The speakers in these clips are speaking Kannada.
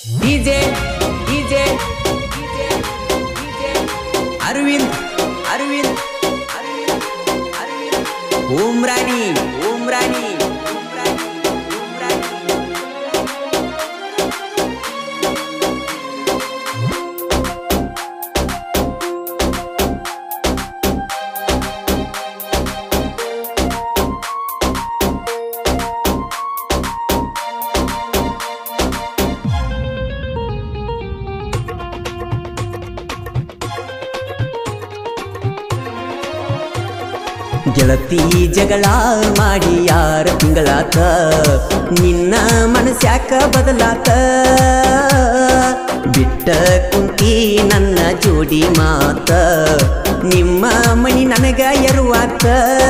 ಡಿಜೆ ಡಿಜೆ ಅರವಿಂದ್ ಅರವಿಂದ್ ಅರವಿಂದ್ ಅರವಿಂದ್ ಓಂ ರಾಣಿ ಓಂ ರಾಣಿ ಓಂ ರಾಣಿ ಓಂ ರಾಣಿ ಗೆಳತಿ ಜಗಳ ಮಾಡಿ ಯಾರ ತಿಂಗಳಾತ ನಿನ್ನ ಮನಸ್ಯಾಕ ಬದಲಾತ ಬಿಟ್ಟ ಕುಂತಿ ನನ್ನ ಜೋಡಿ ಮಾತ ನಿಮ್ಮ ಮನಿ ನನಗ ಎರುವಾತ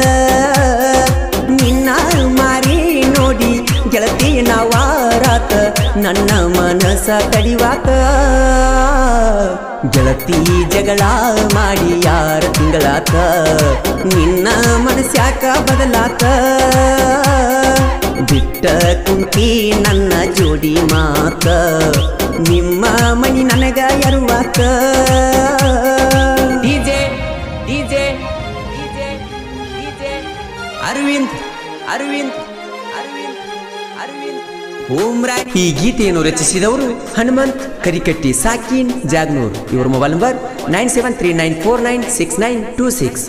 ನಿನ್ನ ಮಾರಿ ನೋಡಿ ಗೆಳತಿ ನಾವಾರಾತ ನನ್ನ ಮನಸ ಕಡಿವಾತ ಗೆಳತಿ ಜಗಳ ಮಾಡಿ ಯಾರ ತಿಂಗಳಾತ ನಿನ್ನ ಮನಸ್ಯಾಕ ಬದಲಾತ ಬಿಟ್ಟ ಕುಂತಿ ನನ್ನ ಜೋಡಿ ಮಾತ ನಿಮ್ಮ ಮನಿ ನನಗ ಎರುವಾತ DJ DJ DJ DJ Arvind Arvind Arvind Arvind ಓಂ ರಾಣಿ ಈ ಗೀತೆಯನ್ನು ರಚಿಸಿದವರು ಹನುಮಂತ್ ಕರಿಕಟ್ಟಿ ಸಾಕಿನ್ ಜಾಗ್ನೂರ್ ಇವರ mobile number nine seven three nine four nine six nine two six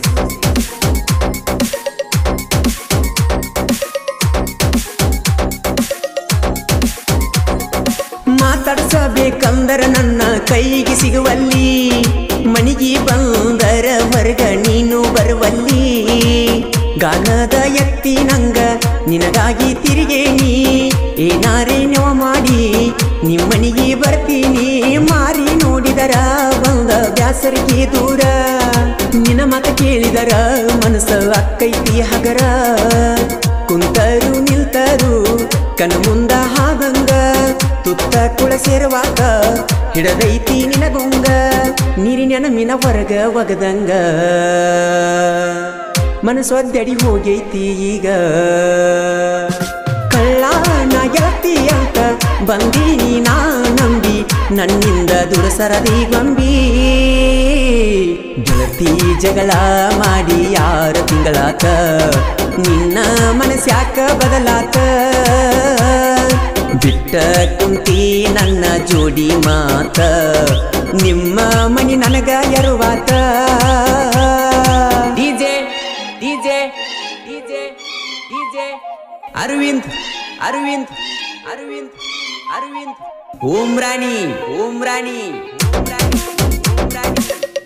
ಮಾತಾಡ್ಸಬೇಕಂದರ ನನ್ನ ಕೈಗೆ ಸಿಗುವಲ್ಲಿ ಮನಿಗೆ ಬಂದರ ಹೊರಗ ನೀನು ಬರುವಲ್ಲಿ ಗಾನದ ಎತ್ತಿ ನಂಗ ನಿನಗಾಗಿ ತಿರುಗೇನಿ ಏನಾರೇ ನೆವ ಮಾಡಿ ನಿಮ್ಮನಿಗೆ ಬರ್ತೀನಿ ಮಾರಿ ನೋಡಿದರ ಬಂದ ಬ್ಯಾಸರಿಗೆ ದೂರ ನಿನ್ನ ಮಾತ ಕೇಳಿದರ ಮನಸ್ಸ ಅಕ್ಕೈತಿ ಹಗರ ಕುಂತರು ನಿಲ್ತರು ಕಣ ಮುಂದ ಹಾದಂಗ ತುತ್ತ ಕುಳ ಸೇರುವಾಗ ಹಿಡದೈತಿ ನಿನಗೊಂಗ ನೀರಿನ ಮಿನ ಹೊರಗ ಒಗದಂಗ ಮನಸ್ಸೊದ್ದಡಿ ಹೋಗೈತಿ ಈಗ ಕಳ್ಳಾನ ಗೆಳತಿ ಅಂತ ಬಂದೀನಿ ನಾ ನಂಬಿ ನನ್ನಿಂದ ದುರಸರದಿ ಗೊಂಬಿ ಗೆಳತಿ ಜಗಳ ಮಾಡಿ ಯಾರ ತಿಂಗಳಾತ ನಿನ್ನ ಮನಸ್ಯಾಕ ಬದಲಾತ ಬಿಟ್ಟ ಕುಂತಿ ನನ್ನ ಜೋಡಿ ಮಾತ ನಿಮ್ಮ ಮನಿ ನನಗ ಎರುವಾತ DJ DJ DJ DJ Arvind Arvind Arvind Arvind ಓಂ ರಾಣಿ ಓಂ ರಾಣಿ ಓಂ ರಾಣಿ ಓಂ ರಾಣಿ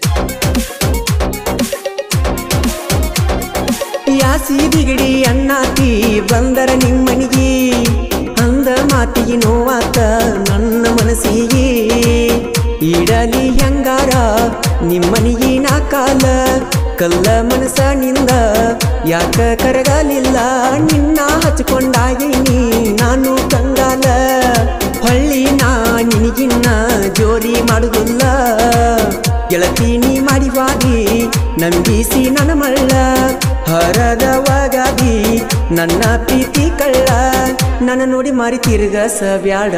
ಯಾಸಿ ಬಿಗಡಿ ಅಣ್ಣಾತಿ ಬಂದರ ನಿಮ್ಮನಿಗೆ ಅಂದ ಮಾತಿಗೆ ನೋವಾತ ನನ್ನ ಮನಸ್ಸಿಗೆ ಇಡಲಿ ಹೆಂಗಾರ ನಿಮ್ಮನಿಗೆ ನಾ ಕಾಲ ಕಲ್ಲ ಮನಸ್ಸನಿಂದ ಯಾಕ ಕರಗಲಿಲ್ಲ ನಿನ್ನ ಹಚ್ಕೊಂಡಾಗಿನಿ ನಾನು ಕಂಗಾಲ ಹೊಳ್ಳಿ ನಾ ನಿನಗಿನ್ನ ಜೋರಿ ಮಾಡುದಿಲ್ಲ ಗೆಳತಿ ನೀ ಮಾಡಿವಾದಿ ನಂಬಿಸಿ ನನ್ನ ಮಳ್ಳ ಹರದ ಒಗಾದಿ ನನ್ನ ಪ್ರೀತಿ ಕಳ್ಳ ನನ್ನ ನೋಡಿ ಮಾರಿ ತಿರುಗಸ ಬ್ಯಾಡ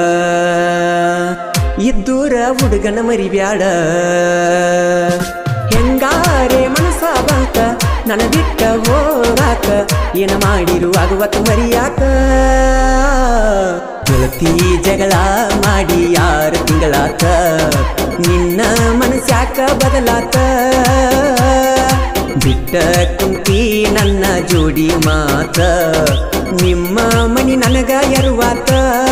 ಇದ್ದೂರ ಹುಡುಗನ ಮರಿಬ್ಯಾಡ ಹೆಂಗಾರೆ ಮನಸ ಬಂತ ನನ್ನ ಬಿಟ್ಟ ಹೋಗಾಕ ಏನ ಮಾಡಿರುವಾಗುವತ್ತು ಮರಿಯಾಕ ಗೆಳತಿ ಜಗಳ ಮಾಡಿ ಯಾರ ತಿಂಗಳಾತ ನಿನ್ನ ಮನಸ್ಯಾಕ ಬದಲಾತ ಬಿಟ್ಟ ಕುಂತಿ ನನ್ನ ಜೋಡಿ ಮಾತ ನಿಮ್ಮ ಮನಿ ನನಗ ಎರುವಾತ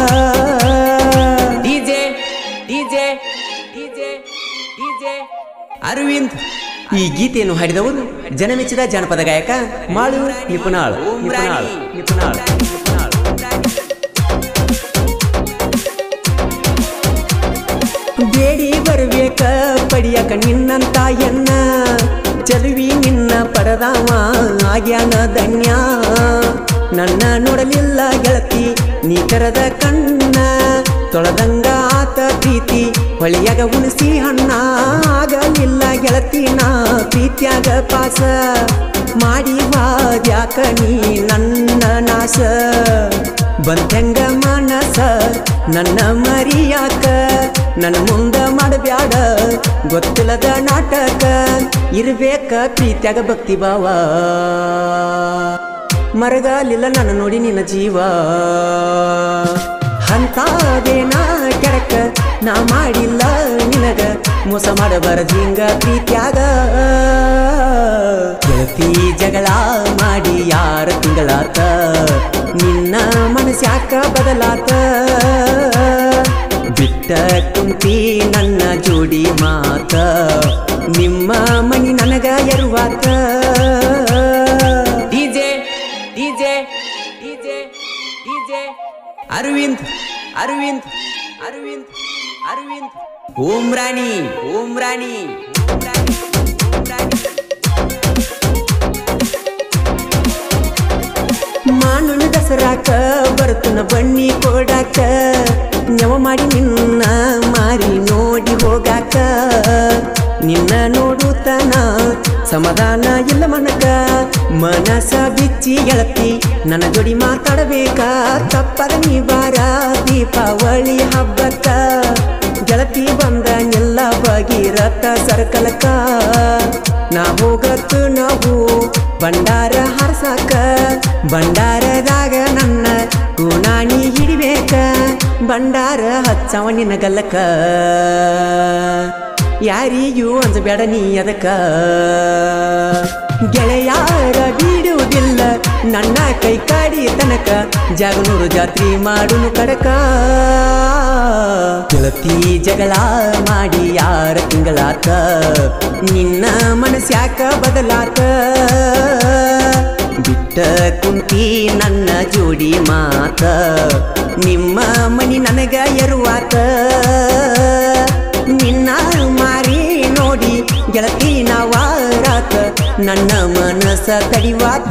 DJ DJ DJ DJ Aravind ಈ ಗೀತೆಯನ್ನು ಹಾಡಿದವರು ಜನಮೆಚ್ಚಿದ ಜಾನಪದ ಗಾಯಕ ಮಾಳು ನಿಪುಣಾಳ್ ನಿಪುಣಾಳ್ ನಿಪುಣಾಳ್ ನಿಪುಣಾಳ್ ಬೇಡಿ ಬರ್ಬೇಕ ಪಡಿಯಕ ನಿನ್ನಂತ ಎನ್ನ ಚಲುವಿ ನಿನ್ನ ಪರದಾವ ಆಗ್ಯಾನ ಧನ್ಯ ನನ್ನ ನೋಡಲಿಲ್ಲ ಗೆಳತಿ ನೀ ಕರದ ಕಣ್ಣ ತೊಳೆದಂಗ ಆತ ಪ್ರೀತಿ ಹೊಳಿಯಾಗ ಉಣಿಸಿ ಹಣ್ಣ ಆಗಲಿಲ್ಲ ಗೆಳತಿನ ಪ್ರೀತ್ಯಾಗ ಪಾಸ ಮಾಡಿ ವಾದ್ಯಾಕ ನೀ ನನ್ನ ನಾಶ ಬಂತೆಂಗ ಮನಸ ನನ್ನ ಮರಿಯಾಕ ನನ್ನ ಮುಂದ ಮಾಡಬ್ಯಾಡ ಗೊತ್ತಿಲ್ಲದ ನಾಟಕ ಇರ್ಬೇಕ ಪ್ರೀತ್ಯಾಗ ಭಕ್ತಿ ಭಾವ ಮರಗಾಲಿಲ್ಲ ನನ್ನ ನೋಡಿ ನಿನ್ನ ಜೀವ ಅಂತಾದೇನ ಕೆಡಕ ನಾ ಮಾಡಿಲ್ಲ ನಿನಗ ಮೋಸ ಮಾಡಬಾರದು ಹಿಂಗ ಪ್ರೀತ್ಯಾಗ ಗೆಳತಿ ಜಗಳ ಮಾಡಿ ಯಾರ ತಿಂಗಳಾತ ನಿನ್ನ ಮನಸ್ಯಾಕ ಬದಲಾತ ಬಿಟ್ಟ ಕುಂತಿ ನನ್ನ ಜೋಡಿ ಮಾತ ನಿಮ್ಮ ಮನಿ ನನಗ ಎರುವಾತ DJ DJ DJ DJ Arvind Arvind Arvind Arvind ಓಂ ರಾಣಿ ಓಂ ರಾಣಿ ಓಂ ರಾಣಿ ಓಂ ರಾಣಿ ಮಾನನ ದಸರಾಕ ಬರ್ತನ ಬನ್ನಿ ಕೊಡಾಕ ನೆವ ಮಾಡಿ ನಿನ್ನ ಮಾರಿ ನೋಡಿ ಹೋಗಾಕ ನಿನ್ನ ನೋಡುತ್ತನ ಸಮಾಧಾನ ಇಲ್ಲ ಮನಕ ಮನಸ ಬಿಚ್ಚಿ ಗೆಳತಿ ನನ್ನ ಜೋಡಿ ಮಾತಾಡಬೇಕ ತಪ್ಪದ ನೀ ಬಾರ ದೀಪಾವಳಿ ಹಬ್ಬಕ್ಕ ಗೆಳತಿ ಬಂದ ನಿಲ್ಲ ಭಗೀರಥ ಸರ್ಕಲಕ್ಕ ನಾ ಹೋಗತ್ತು ನಾವು ಬಂಡಾರ ಹರ್ಸಾಕ ಬಂಡಾರದಾಗ ನನ್ನ ಗುಣಾಣಿ ಹಿಡಿಬೇಕ ಬಂಡಾರ ಹಚ್ಚವ ನಿನ್ನ ಗಲ್ಲಕ್ಕ ಯಾರಿಗೂ ಅಂಜಬೇಡ ನೀ ಅದಕ್ಕ ಗೆಳೆಯಾರ ಬಿಡುವುದಿಲ್ಲ ನನ್ನ ಕೈ ಕಾಡಿ ತನಕ ಜಾಗನೂರು ಜಾತ್ರಿ ಮಾಡುನು ಕಡಕ ಗೆಳತಿ ಜಗಳ ಮಾಡಿ ಯಾರ ತಿಂಗಳಾತ ನಿನ್ನ ಮನಸ್ಯಾಕ ಬದಲಾತ ಬಿಟ್ಟ ಕುಂತಿ ನನ್ನ ಜೋಡಿ ಮಾತ ನಿಮ್ಮ ಮನಿ ನನಗ ಎರುವಾತ ನಿನ್ನ ಮಾರಿ ನೋಡಿ ಗೆಳತಿ ನಾವಾರಾತ ನನ್ನ ಮನಸ ತಡಿವಾತ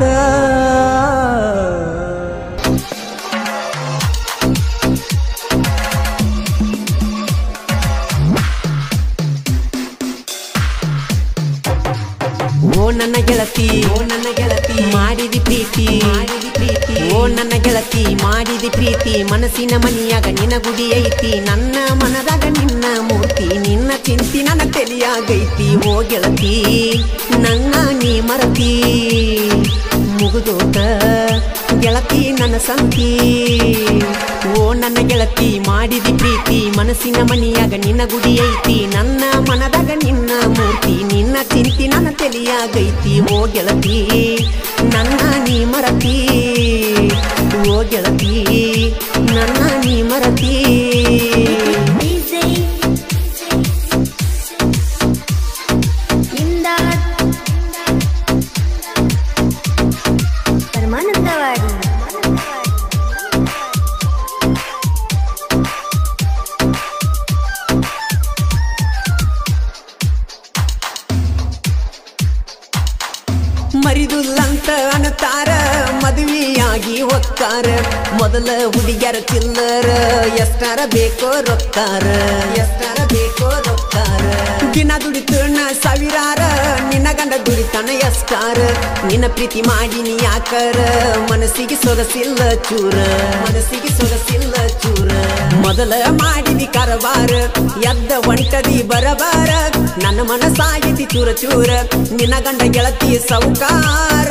ಓ ನನ್ನ ಗೆಳತಿ ಓ ನನ್ನ ಗೆಳತಿ ಮಾಡಿದಿ ಪ್ರೀತಿ ಮಾಡಿದಿ ಪ್ರೀತಿ ಓ ನನ್ನ ಗೆಳತಿ ಮಾಡಿದಿ ಪ್ರೀತಿ ಮನಸ್ಸಿನ ಮನಿಯಾಗ ನಿನ್ನ ಗುಡಿ ಐತಿ ನನ್ನ ಮನದಾಗ ನಿನ್ನ ಮೂರ್ತಿ ನಿನ್ನ ಚಿಂತಿ ನನ್ನ ತಲೆಯಾಗೈತಿ ಓ ಗೆಳತಿ ನನ್ನ ನೀ ಮರತಿ ಮುಗುದೋತ ಗೆಳತಿ ನನ್ನ ಸಂತಿ ಓ ನನ್ನ ಗೆಳತಿ ಮಾಡಿದಿ ಪ್ರೀತಿ ಮನಸ್ಸಿನ ಮನಿಯಾಗ ನಿನ್ನ ಗುಡಿ ಐತಿ ನನ್ನ ಮನದಾಗ ನಿನ್ನ ಮೂರ್ತಿ ನಿನ್ನ ಚಿಂತಿ ನನ್ನ ತಲೆಯಾಗೈತಿ ಓ ಗೆಳತಿ ನನ್ನ ನೀ ಮರತಿ ಓ ಗೆಳತಿ ನನ್ನ ನೀ ಮರತಿ DJ ಇಂದಾದ್ ಪರಮಾನಂದವಾಡಿ ಮರಿದುಲ್ಲಂತ ಅನ್ನತಾರ ಮದುವೆಯಾಗಿ ಒಕ್ಕಾರ ಮೊದಲ ಹುಡುಗ್ಯಾರ ಚಿಲ್ಲರ ಎಷ್ಟಾರ ಬೇಕೋ ರೊಕ್ಕಾರ ಎಷ್ಟಾರ ಬೇಕೋ ರೊಕ್ಕಾರ ದಿನ ದುಡಿತನ ಸಾವಿರಾರ ನಿನ್ನ ಗಂಡ ದುಡಿತಾನ ಎಷ್ಟಾರ ನಿನ್ನ ಪ್ರೀತಿ ಮಾಡಿ ನೀ ಯಾಕರ ಮನಸ್ಸಿಗೆ ಸೊಗಸಿಲ್ಲ ಚೂರ ಮನಸ್ಸಿಗೆ ಸೊಗಸಿಲ್ಲ ಚೂರ ಮೊದಲ ಮಾಡಿದಿ ಕರಬಾರ ಎದ್ದ ಒಂಟದಿ ಬರಬಾರ ನನ್ನ ಮನಸ್ಸಾಗಿತಿ ಚೂರ ಚೂರ ನಿನ್ನ ಗಂಡ ಗೆಳತಿ ಸೌಕಾರ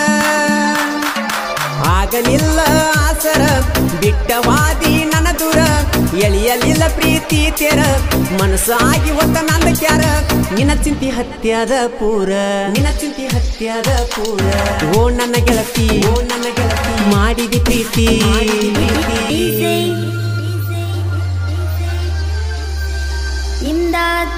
ಆಗಲಿಲ್ಲ ಆಸರ ಬಿಟ್ಟವಾದಿ ನನ್ನ ದೂರ ಎಳಿಯಲಿಲ್ಲ ಪ್ರೀತಿ ತೆರ ಮನಸ್ಸಾಗಿ ಒತ್ತ ನಂದ ಕ್ಯಾರ ನಿನ್ನ ಚಿಂತಿ ಹತ್ಯಾದ ಪೂರ ನಿನ್ನ ಚಿಂತಿ ಹತ್ಯಾದ ಪೂರ ಓ ನನ್ನ ಗೆಳತಿ ಓ ನನ್ನ ಗೆಳತಿ ಮಾಡಿದಿ ಪ್ರೀತಿ DJ ಇಂದಾದ್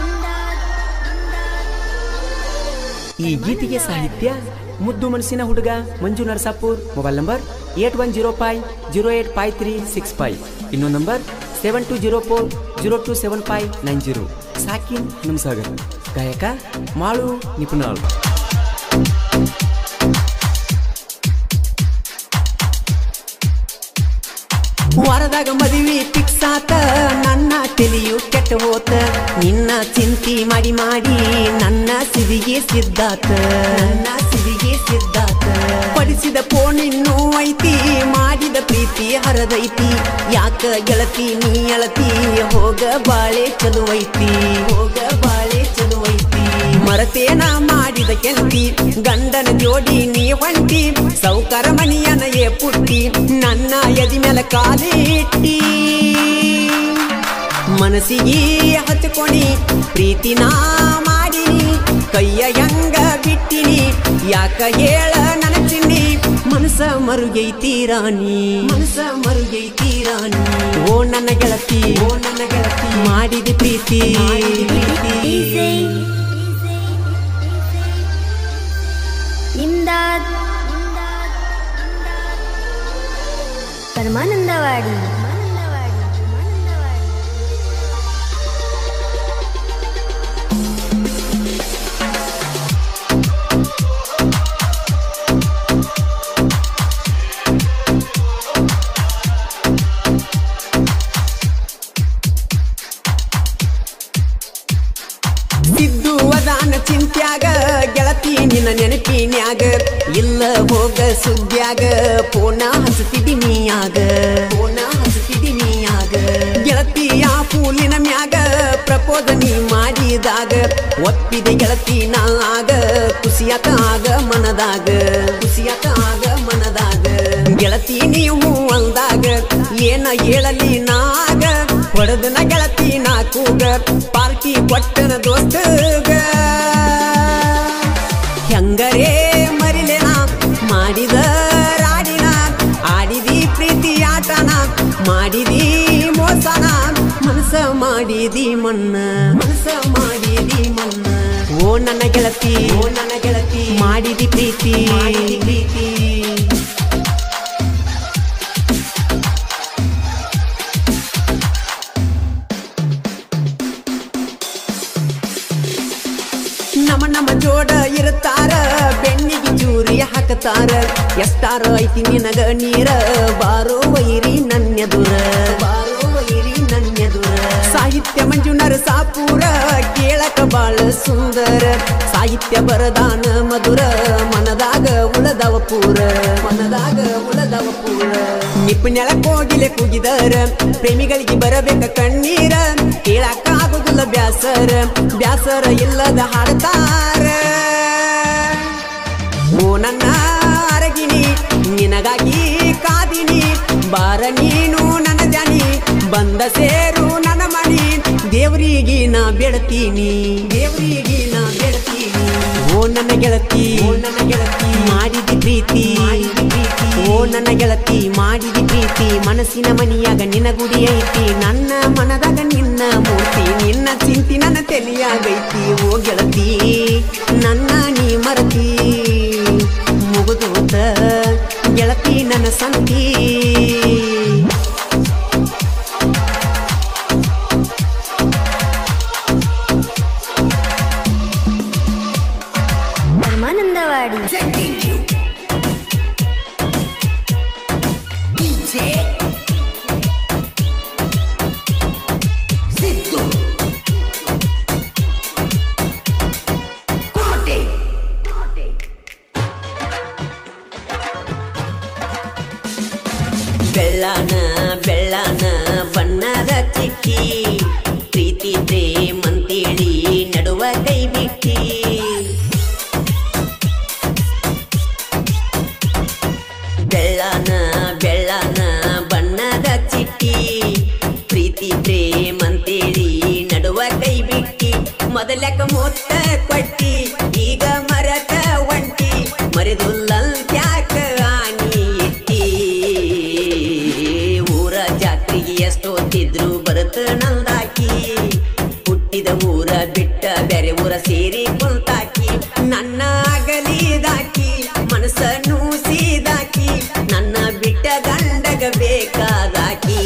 ಈ ಗೀತೆಗೆ ಸಾಹಿತ್ಯ ಮುದ್ದು ಮನಸ್ಸಿನ ಹುಡುಗ Manju Narasapur mobile number eight one zero five zero eight five three six five ಇನ್ನೊಂದು number seven two zero four zero two seven five nine zero ಸಾಕಿನ್ ನಮ್ಸಾಗರ್ ಗಾಯಕ ಮಾಳು ನಿಪುಣಾಳ್ ವಾರದಾಗ ಮದುವೆ ಫಿಕ್ಸ್ ಆತ ನನ್ನ ತಲೆಯು ಕೆಟ್ಟ ಕೆಟ್ಟ ಹೋತ ನಿನ್ನ ಚಿಂತಿ ಮಾಡಿ ಮಾಡಿ ನನ್ನ ಸಿದಿಗೆ ಸಿದ್ಧಾತ ನನ್ನ ಸಿದಿಗೆ ಸಿದ್ಧಾತ ಪಡಿಸಿದ ಫೋನ್ ಇನ್ನೂ ಐತಿ ಮಾಡಿದ ಪ್ರೀತಿ ಹರದೈತಿ ಯಾಕ ಗೆಳತಿ ನೀ ಅಳತಿ ಹೋಗ ಬಾಳೆ ಚಲುವೈತಿ ಹೋಗ ಬಾಳೆ ಚಲುವೈತಿ ಮರತೇನ ಮಾಡಿದ ಕೆಲ್ತಿ ಗಂಡನ ಜೋಡಿ ನೀ ಹೊಂಟಿ ಸೌಕರ ಮನಿಯನ ಏ ಪುಟ್ಟಿ ನನ್ನ ಎದಿ ಮೇಲೆ ಕಾಲಿಟ್ಟಿ ಮನಸ್ಸಿಗೆ ಹಚ್ಕೊಣಿ ಪ್ರೀತಿನ ಮಾಡಿನಿ ಕೈಯ ಹೆಂಗ ಬಿಟ್ಟಿನಿ ಯಾಕ ಹೇಳ ನನ್ನ ಚಿನ್ನಿ ಮನಸ ಮರುಗೈತಿ ರಾಣಿ ಮನಸ ಮರುಗೈತಿ ರಾಣಿ ಓ ನನ್ನ ಗೆಳತಿ ಓ ನನ್ನ ಗೆಳತಿ ಮಾಡಿದ ಪ್ರೀತಿ DJ ಇಮ್ದಾದ್ ಪರಮಾನಂದವಾಡಿ ಸಿದ್ದು ಅದಾನ ಚಿಂತ್ಯಾಗ ಗೆಳತಿ ನಿನ್ನ ನೆನಪಿನ್ಯಾಗ ಇಲ್ಲ ಹೋಗ ಸುದ್ಯಾಗ ಪೋನ ಹಸತಿದಿ ನೀಯಾಗ ಪೋನ ಹಸತಿದಿ ನೀಯಾಗ ಗೆಳತಿಯ ಪೂಲಿನ ಮ್ಯಾಗ ಪ್ರಪೋದ ನೀ ಮಾಡಿದಾಗ ಒಪ್ಪಿದೆ ಗೆಳತಿ ನಾ ಆಗ ಖುಷಿಯಾತ ಆಗ ಮನದಾಗ ಖುಷಿಯಾತ ಆಗ ಮನದಾಗ ಗೆಳತಿ ನೀವು ಅಂದಾಗ ಏನ ಹೇಳಲಿ ನಾಗ ಹೊಡೆದನ ಗೆಳತಿ ನಾ ಕೂಗ ಪಾರ್ಟಿ ಕೊಟ್ಟನ ದೋಸ್ತಗ ಹೆಂಗರೇ ಮರಿಲೆನ ಮಾಡಿದ ರಾಡಿನ ಆಡಿದಿ ಪ್ರೀತಿ ಆಟನ ಮಾಡಿದಿ ಮೋಸನ ಮನಸ ಮಾಡಿದಿ ಮಣ್ಣ ಮನಸ ಮಾಡಿದಿ ಮಣ್ಣ ಓ ನನ್ನ ಗೆಳತಿ ಓ ನನ್ನ ಗೆಳತಿ ಮಾಡಿದಿ ಪ್ರೀತಿ ಮಾಡಿದಿ ಪ್ರೀತಿ ನಮ್ಮ ನಮ್ಮ ಜೋಡ ಇರುತ್ತಾರ ಬೆನ್ನಿಗೆ ಚೂರಿ ಹಾಕತಾರ ಎಷ್ಟಾರ ಐತಿ ನಿನಗ ನೀರ ಬಾರೋ ವೈರಿ ನನ್ಯದುರ ಬಾರೋ ವೈರಿ ನನ್ಯದುರ ಸಾಹಿತ್ಯ ಮಂಜುನರ ಸಾಪೂರ ಕೇಳಕ ಬಾಳ ಸುಂದರ ಸಾಹಿತ್ಯ ಬರದಾನ ಮಧುರ ಮನದಾಗ ಉಳದವ ಪೂರ ಮನದಾಗ ಉಳದವ ಪೂರ ನಿಪ್ಪುಣ್ಯಳ ಕೋಗಿಲೆ ಕೂಗಿದರ ಪ್ರೇಮಿಗಳಿಗೆ ಬರಬೇಕ ಕಣ್ಣೀರ ಕೇಳಾಕ ಆಗುದಿಲ್ಲ ಬ್ಯಾಸರ ಬ್ಯಾಸರ ಇಲ್ಲದ ಹಾಡ್ತಾರ ಓ ನನ್ನ ಅರಗಿನಿ ನಿನಗಾಗಿ ಕಾದಿನಿ ಬಾರ ನೀನು ನನ್ನ ಜಾನಿ ಬಂದ ಸೇರು ನನ್ನ ಮಣಿ ದೇವರಿಗೆ ನಾ ಬೆಳತೀನಿ ದೇವರಿಗೆ ನಾ ಬೆಳತೀನಿ ಓ ನನ್ನ ಗೆಳತಿ ಓ ನನ್ನ ಗೆಳತಿ ಮಾಡಿದಿ ಪ್ರೀತಿ ಮಾಡಿದಿ ಪ್ರೀತಿ ಓ ನನ್ನ ಗೆಳತಿ ಮಾಡಿದಿ ಪ್ರೀತಿ ಮನಸ್ಸಿನ ಮನಿಯಾಗ ನಿನ್ನ ಗುಡಿ ಐತಿ ನನ್ನ ಮನದಾಗ ನಿನ್ನ ಮೂರ್ತಿ ನಿನ್ನ ಚಿಂತಿ ನನ್ನ ತಲೆಯಾಗೈತಿ ಓ ಗೆಳತಿ ನನ್ನ ನೀ ಮರತಿ ಮುಗುದೋತ ಗೆಳತಿ ನನ್ನ ಸಂತಿ ಪರಮಾನಂದವಾಡಿ ಬೆಳ್ಳಾನ ಬೆಳ್ಳಾನ ಬಣ್ಣದ ಚಿಕ್ಕಿ ಪ್ರೀತಿ ಪ್ರೇಮಂತೇಳಿ ನಡುವ ಕೈ ಬಿಟ್ಟಿ ಬೆಳ್ಳಾನ ಬೆಳ್ಳಾನ ಬಣ್ಣದ ಚಿಕ್ಕಿ ಪ್ರೀತಿ ಪ್ರೇಮಂತೇಳಿ ನಡುವ ಕೈ ಬಿಟ್ಟಿ ಮೊದಲಕ ಮುತ್ತ ಕೊಟ್ಟಿ ಈಗ ಮರತ ಒಂಟಿ ಮರೆದುಲ್ಲಲ್ ಕ್ಯಾಕ ಆನಿ ಇಟ್ಟಿ ಊರ ಜಾತ್ರೆಗೆ ಎಷ್ಟೊತ್ತಿದ್ರು ಬರುತ್ತ ನಂದಾಕಿ ಹುಟ್ಟಿದ ಊರ ಬಿಟ್ಟ ಬೇರೆ ಊರ ಸೇರಿ ಕುಂತಾಕಿ ನನ್ನ ಅಗಲಿದಾಕಿ ಮನಸ್ಸನ್ನು ಸೀದಾಕಿ ನನ್ನ ಬಿಟ್ಟ ಗಂಡಗ ಬೇಕಾದಾಕಿ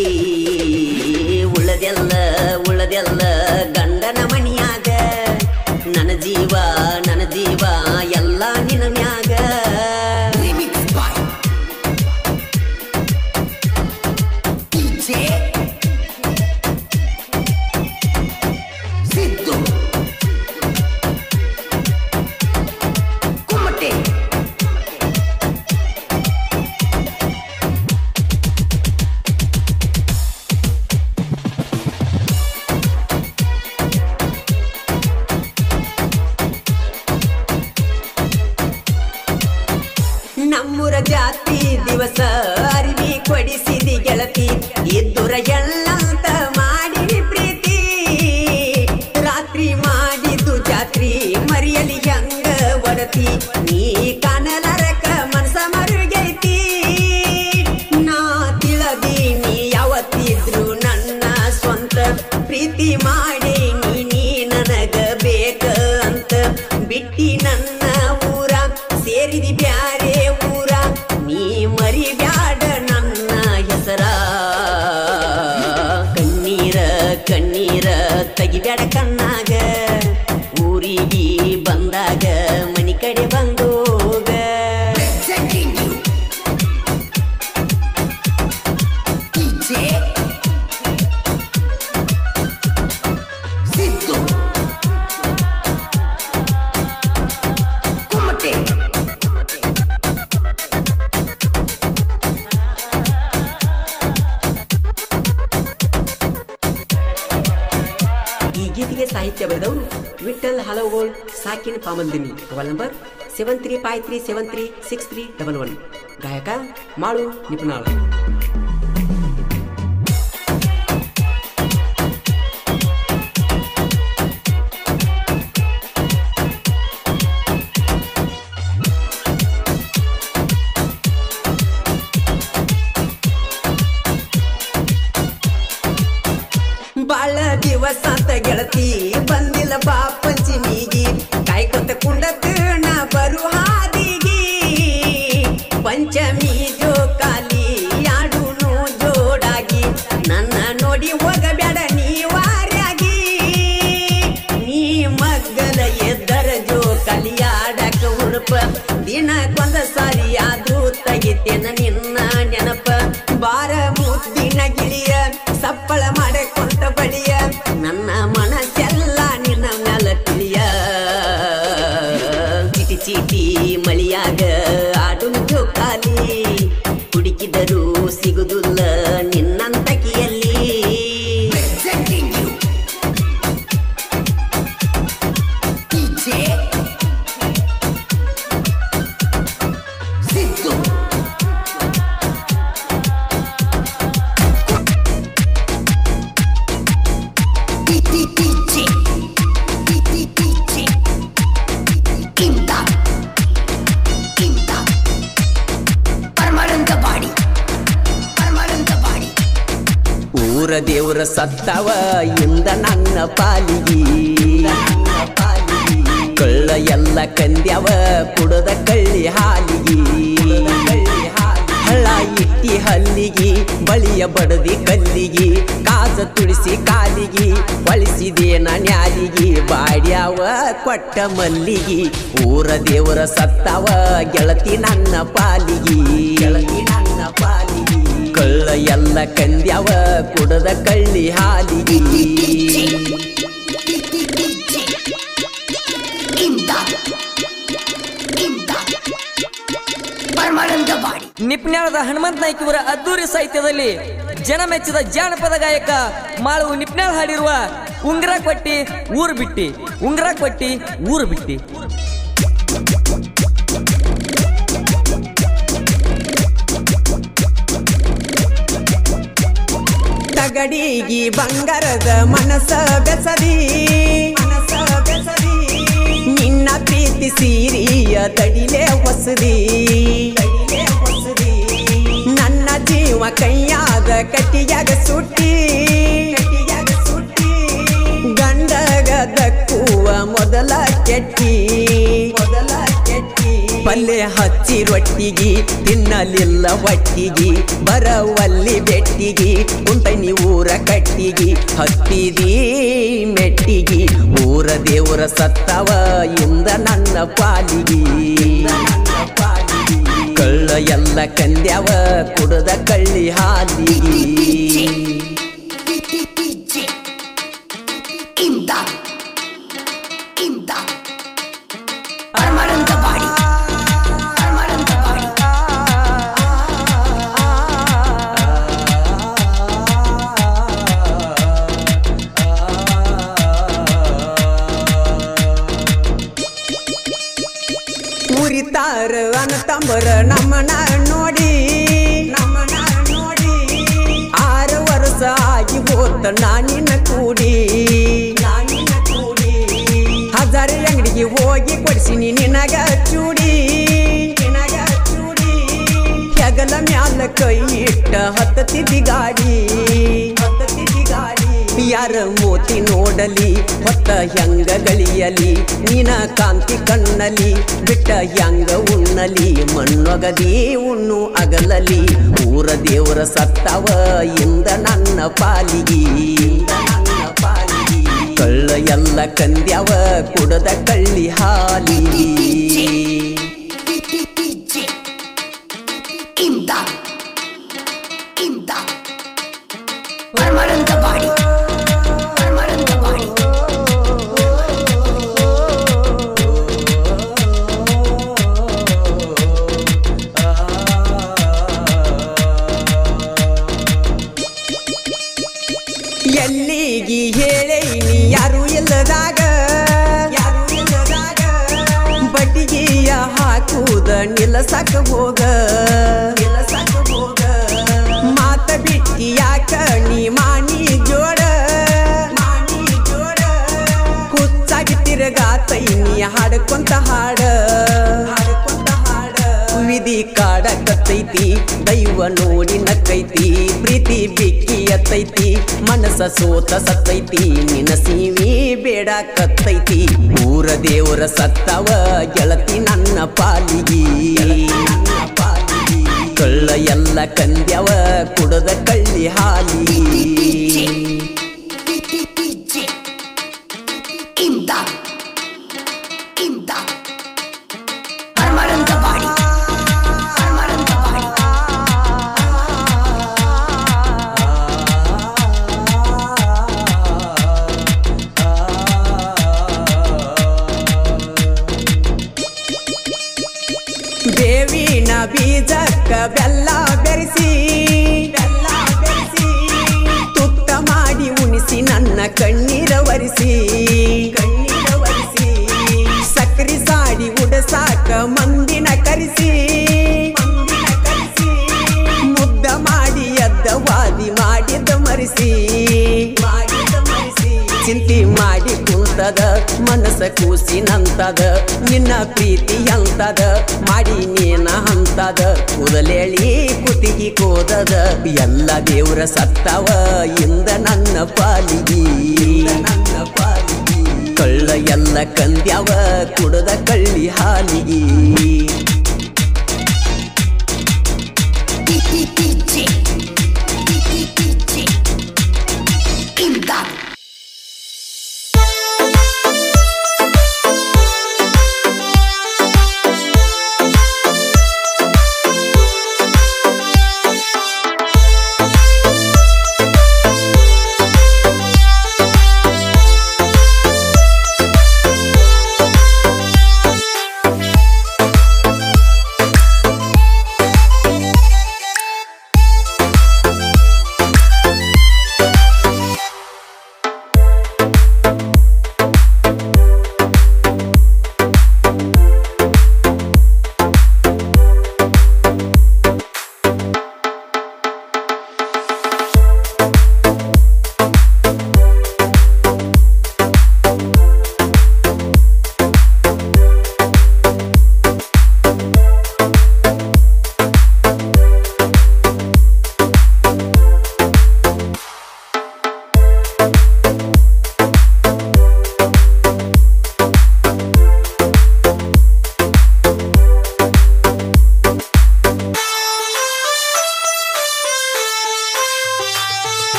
ಉಳದೆಲ್ಲ ಉಳದೆಲ್ಲ ಗಂಡನ ಮಣಿಯಾಗ ನನ್ನ ಜೀವ ನನ್ನ ಜೀವ ಎಲ್ಲ ನಿನ್ನ ಮ್ಯಾಗ ದಿವಸ ಅರಿವಿ ಕೊಡಿಸಿದಿ ಗೆಳತಿ ಇದ್ದುರ ಎಳ್ಳಂತ ಮಾಡಿ ಪ್ರೀತಿ ರಾತ್ರಿ ಮಾಡಿದ್ದು ಜಾತ್ರಿ ಮರಿಯಲಿ ಹೆಂಗ ಒಡತಿ ನೀ ಕಾಣಲಾರಕ ಮನಸ ಮರುಗೈತಿ ನಾ ತಿಳದಿ ನೀ ಯಾವತ್ತಿದ್ರು ನನ್ನ ಸ್ವಂತ ಪ್ರೀತಿ ಮಾಡಿ ನೀ ನೀ ನನಗ ಬೇಕ ಅಂತ ಬಿಟ್ಟಿ ನನ್ನ ಊರ ಸೇರಿದಿ ಬ್ಯಾರೆ ಊರ ನೀ ಮರಿ ಬ್ಯಾಡ ನನ್ನ ಹೆಸರ ಕಣ್ಣೀರ ಕಣ್ಣೀರ ತೆಗಿಬ್ಯಾಡ ಕಣ್ಣಾಗ ಊರಿಗೆ ಬಂದಾಗ ಮನಿ ಕಡೆ ಬಂದೋಗ Presenting you. DJ Siddu Kumate ಈ ಗೀತೆಗೆ ಸಾಹಿತ್ಯ ಬರೆದವರು ವಿಠಲ್ ಹಲಗೋಳ್ ಸಾಕಿನ್ ಪಾಮಂದಿನಿ mobile number seven three five three seven three six three double one ಗಾಯಕ ಮಾಳು ನಿಪುಣಾಳ ಬಾಳ ದಿವಸ ಅಂತ ಗೆಳತಿ ಬಂದಿಲ್ಲ ಬಾ ಪಂಚಮಿಗಿ ಕಾಯ್ಕೊತ ಕುಂಡತ ನಾ ಬರು ಹಾದಿಗಿ ಪಂಚಮಿ ಜೋಕಾಲಿ ಆಡುನು ಜೋಡಾಗಿ ನನ್ನ ನೋಡಿ ಹೋಗಬೇಡ ನೀ ವಾರ್ಯಾಗಿ ನೀ ಮಗ್ಗಲ ಎದ್ದರ ಜೋಕಾಲಿ ಆಡಕ ಹುರುಪ ದಿನಕ್ಕೊಂದ ಸಾರಿ ಆದ್ರೂ ತೆಗಿತೇನ ನಿನ್ನ ನೆನಪ ಬಾರ ಮುದ್ದಿನ ಗಿಳಿಯ ಸಪ್ಪಳ ಮಾಡಕೊಂತ ಬಳಿಯ ನನ್ನ ಮನಸ್ಸೆಲ್ಲ ನಿನ್ನ ಮ್ಯಾಲ ತಿಳಿಯ ಚಿಟಿ ಚೀಟಿ ಮಳಿಯಾಗ ಆಡು ಜೋಕಾಲಿ ಹುಡುಕಿದರೂ ಸಿಗುದಿಲ್ಲ ನಿನ್ನಂತಕಿಯಲ್ಲಿ Presenting you DJ Siddu DJ DJ Imdad Imdad Paramanandawadi Paramanandawadi ಊರ ದೇವರ ಸತ್ತವ ಇಂದ ನನ್ನ ಪಾಲಿಗಿ ಕಳ್ಳ ಎಲ್ಲ ಕಂದ್ಯವ ಕುಡದ ಕಳ್ಳಿ ಹಾಲಿಗಿ ಹಳ್ಳ ಇಟ್ಟಿ ಹಲ್ಲಿಗಿ ಬಳಿಯ ಬಡದಿ ಕಲ್ಲಿಗಿ ಕಾಸ ತುಳಿಸಿ ಕಾಲಿಗಿ ಬಳಸಿದೇನ ನ್ಯಾಲಿಗಿ ಬಾಡ್ಯಾವ ಕೊಟ್ಟ ಮಲ್ಲಿಗಿ ಊರ ದೇವರ ಸತ್ತವ ಗೆಳತಿ ನನ್ನ ಪಾಲಿಗಿ ಗೆಳತಿ ನನ್ನ ಪಾಲಿಗಿ ಕಳ್ಳ ಎಲ್ಲ ಕಂದ್ಯವ ಕುಡದ ಕಳ್ಳಿ ಹಾಲಿಗಿ ಇಮ್ದಾದ್ ಇಮ್ದಾದ್ ಪರಮಾನಂದವಾಡಿ ನಿಪ್ನ್ಯಾಳದ ಹನುಮಂತ ನಾಯ್ಕ ಇವರ ಅದ್ದೂರಿ ಸಾಹಿತ್ಯದಲ್ಲಿ ಜನಮೆಚ್ಚಿದ ಜಾನಪದ ಗಾಯಕ ಮಾಳು ನಿಪ್ನ್ಯಾಳ್ ಹಾಡಿರುವ ಉಂಗ್ರ ಕೊಟ್ಟಿ ಊರು ಬಿಟ್ಟಿ ಉಂಗ್ರ ಕೊಟ್ಟಿ ಊರು ಬಿಟ್ಟಿ ತಗಡಿಗಿ ಬಂಗಾರದ ಮನಸ ಬೆಸದಿ ಮನಸ ಬೆಸದಿ ನಿನ್ನ ಪ್ರೀತಿ ಸೀರಿಯ ತಡಿಲೆ ಹೊಸದಿ ತಡಿಲೆ ಹೊಸದಿ ನನ್ನ ಜೀವ ಕೈಯಾದ ಕಟ್ಟಿಯಾಗ ಸುಟ್ಟಿ ಕಟ್ಟಿಯಾಗ ಸುಟ್ಟಿ ಗಂಡಗ ದಕ್ಕುವ ಮೊದಲ ಕೆಟ್ಟಿ ಮೊದಲ ಕೆಟ್ಟಿ ಪಲ್ಲೆ ಹಚ್ಚಿ ರೊಟ್ಟಿಗಿ ತಿನ್ನಲಿಲ್ಲ ಹೊಟ್ಟಿಗಿ ಬರವಲ್ಲಿ ಬೆಟ್ಟಿಗಿ ಉಂಟನಿ ಊರ ಕಟ್ಟಿಗಿ ಹತ್ತಿದಿ ಮೆಟ್ಟಿಗಿ ಊರ ದೇವರ ಸತ್ತವ ಇಂದ ನನ್ನ ಪಾಲಿಗಿ ಕಳ್ಳ ಎಲ್ಲ ಕಂದ್ಯವ ಕುಡದ ಕಳ್ಳಿ ಹಾಲಿಗಿ ಇಮ್ದಾದ್ ಇಮ್ದಾದ್ ಪರಮಾನಂದವಾಡಿ ಪರಮಾನಂದವಾಡಿ ಉರಿತಾರ ಅನತಂಬರ ನಮ್ಮನ ನೋಡಿ ಮಾಡೋತ್ತ ನಾನಿನ ಕೂಡಿ ನಾನಿನ ಕೂಡಿ ಹಜಾರೆ ಅಂಗಡಿಗೆ ಹೋಗಿ ಕೊಡ್ಸಿನಿ ನಿನಗ ಚೂಡಿ ನಿನಗ ಚೂಡಿ ಹೆಗಲ ಮ್ಯಾಲ ಕೈ ಇಟ್ಟ ಹತ್ತತಿದ್ದಿ ಗಾಡಿ ಹತ್ತತಿದ್ದಿ ಗಾಡಿ ಯಾರ ಮೋತಿ ನೋಡಲಿ ಹೊತ್ತ ಹೆಂಗ ಗಳಿಯಲಿ ನೀನ ಕಾಂತಿ ಕಣ್ಣಲಿ ಬಿಟ್ಟ ಹೆಂಗ ಉಣ್ಣಲಿ ಮಣ್ಣೊಗದಿ ಉಣ್ಣು ಅಗಲಲಿ ಊರ ದೇವರ ಸತ್ತವ ಇಂದ ನನ್ನ ಪಾಲಿಗಿ ಇಂದ ನನ್ನ ಪಾಲಿಗಿ ಕಳ್ಳ ಎಲ್ಲ ಕಂದ್ಯಾವ ಕುಡದ ಕಳ್ಳಿ ಹಾಲಿ DJ ಇಮ್ದಾದ್ ಇಮ್ದಾದ್ ಪರಮಾನಂದವಾಡಿ ಪರಮಾನಂದವಾಡಿ ಎಲ್ಲಿಗಿ ಹೇಳೇನಿ ಯಾರು ಇಲ್ಲದಾಗ ಯಾರು ಇಲ್ಲದಾಗ ಬಡ್ಡಿಗೆಯ ಹಾಕುವುದ ನಿಲ್ಲಸಕ ಹೋಗ ನಿಲ್ಲಸಕ ಹೋಗ ಮಾತ ಬಿಟ್ಟಿ ಯಾಕ ನೀ ಮಾನಿ ಜೋಡ ಮಾನಿ ಜೋಡ ಹುಚ್ಚಾಗಿ ತಿರುಗಾತೈನಿ ಹಾಡ್ಕೊಂತ ಹಾಡ ಹಾಡ್ಕೊಂತ ಹಾಡ ವಿಧಿ ಕಾಡಕತ್ತೈತಿ ದೈವ ನೋಡಿ ನಕ್ಕೈತಿ ಪ್ರೀತಿ ಬಿಕ್ಕಿ ಎತ್ತೈತಿ ಮನಸ ಸೋತ ಸತ್ತೈತಿ ನಿನ್ನ ಸೀವಿ ಬೇಡ ಕತ್ತೈತಿ ಊರ ದೇವರ ಸತ್ತವ ಗೆಳತಿ ನನ್ನ ಪಾಲಿಗಿ ನನ್ನ ಪಾಲಿಗಿ ಕಳ್ಳ ಎಲ್ಲ ಕಂದ್ಯವ ಕುಡದ ಕಳ್ಳಿ ಹಾಲಿ DJ ಇಮ್ದಾದ್ ಇಮ್ದಾದ್ ಪರಮಾನಂದವಾಡಿ ಪರಮಾನಂದವಾಡಿ ದೇವಿನ ಬೀಜಕ್ಕ ಬೆಲ್ಲ ಬೆರೆಸಿ ಬೆಲ್ಲ ಬೆರೆಸಿ ತುತ್ತ ಮಾಡಿ ಉಣಿಸಿ ನನ್ನ ಕಣ್ಣೀರ ಒರೆಸಿ ಕಣ್ಣೀರ ಒರೆಸಿ ಸಕ್ರಿ ಸಾಡಿ ಉಡಸಾಕ ಮಂದಿನ ಕರೆಸಿ ಮಂದಿನ ಕರೆಸಿ ಮುದ್ದ ಮಾಡಿ ಎದ್ದ ವಾದಿ ಮಾಡಿದ ಮರೆಸಿ ಮಾಡಿದ ಮರೆಸಿ ಚಿಂತೆ ಮಾಡಿ ಕುಂತದ ಮನಸ್ಸ ಕೂಸಿನಂತದ ನಿನ್ನ ಪ್ರೀತಿ ಅಂತದ ಮಾಡಿ ನೀನ ಹಂತದ ಕೂದಲೇಳಿ ಕುತಿಗಿ ಕೋದದ ಎಲ್ಲ ದೇವ್ರ ಸತ್ತವ ಇಂದ ನನ್ನ ಪಾಲಿಗಿ ನನ್ನ ಪಾಲಿಗಿ ಕಳ್ಳ ಎಲ್ಲ ಕಂದ್ಯಾವ ಕುಡದ ಕಳ್ಳಿ ಹಾಲಿಗಿ